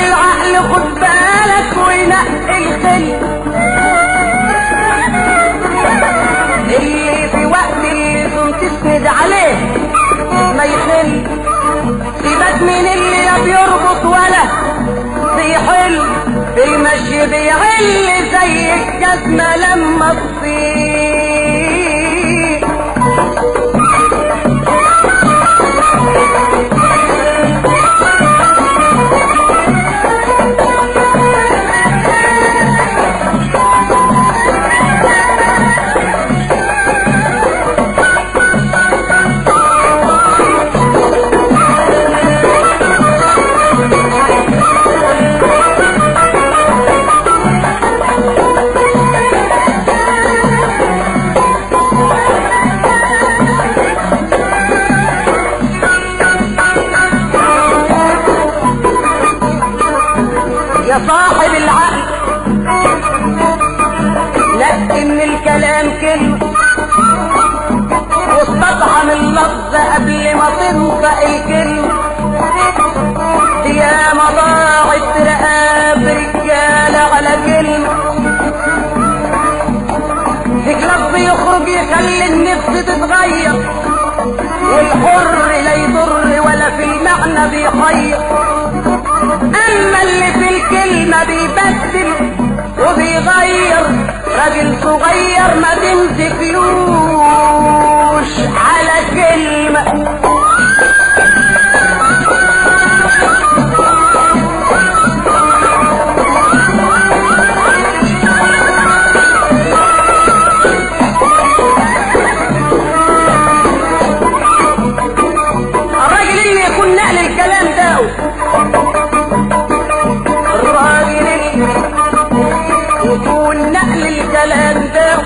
بالعقل خد بالك وينقي الخل اللي في وقت اللزوم تسند عليه ما يخل سيبك من اللي لا بيربط ولا بيحل المشي بيعل زي الجزمة لما تصير يا صاحب العقل نقي من الكلام كلمة واستطعم اللفظ قبل ما تنطق الكلمة يا مضاعت رقاب رجالة على كلمة فيك لفظ يخرج يخلي النفس تتغير والحر لا يضر ولا في المعنى بيخير اما اللي في الكلمة بيبدل وبيغير راجل صغير ما تمسكلوش على كلمة الراجل اللي يكون نقل الكلام ده الراجل اللي يكون نقل الكلام ده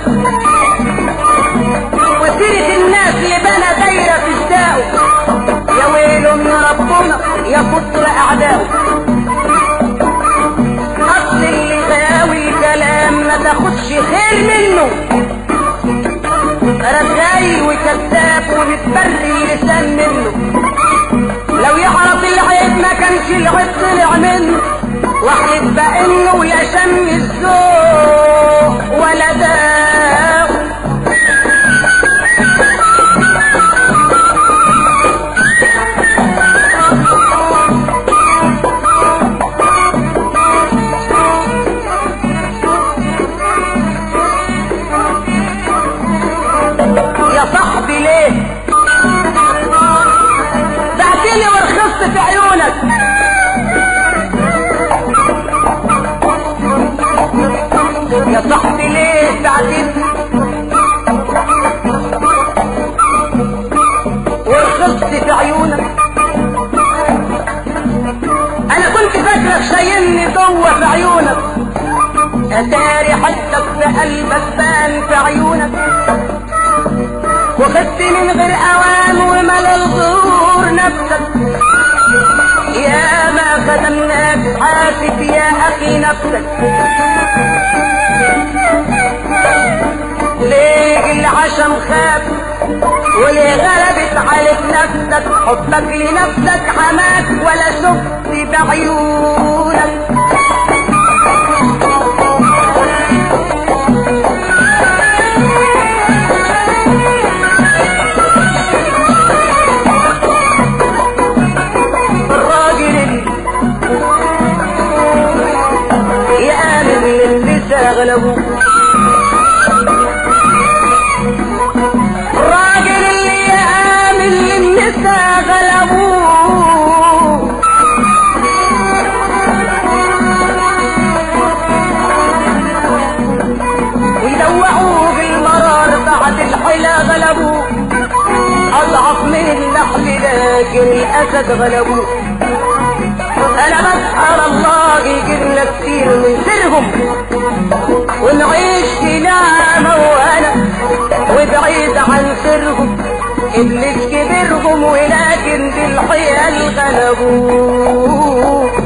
وسيرة الناس اللي بنى دايرة في الداو يا ويله من ربنا يا كتر أعداؤه أصل اللي غاوي الكلام ما تاخدش خير منه رجاي وكذاب وبتبري اللسان منه لو يعرف العيب ما كانش العيب طلع منه واحد بانه لا شم الذوق ولا داق يا صاحبي ليه بعتني ورخصت في عيونك يا صاحبي ليه بعتني ورخصت في عيونك انا كنت فاكرك شايلني جوه في عيونك اتاري حدك في قلبك بان في عيونك وخدت من غير اوان ومال الغرور نفسك يا ما خدمناك حاسب يا اخي نفسك ليه العشم خاف وليه غلبت عليك نفسك حبك لنفسك حماك ولا شفت بعيونك الراجل اللي يآمن للنساء غلبوه الراجل اللي يآمن للنساء غلبوه ويدوعوه بالمرار بعد الحلا غلبوه اضعف من النحل لكن الاسد غلبوه انا بسأل الله يجيبنا كتير من سرهم ونعيش في نعمة وانا وبعيد عن سرهم ابليس كبرهم ولكن بالحيل غلبوه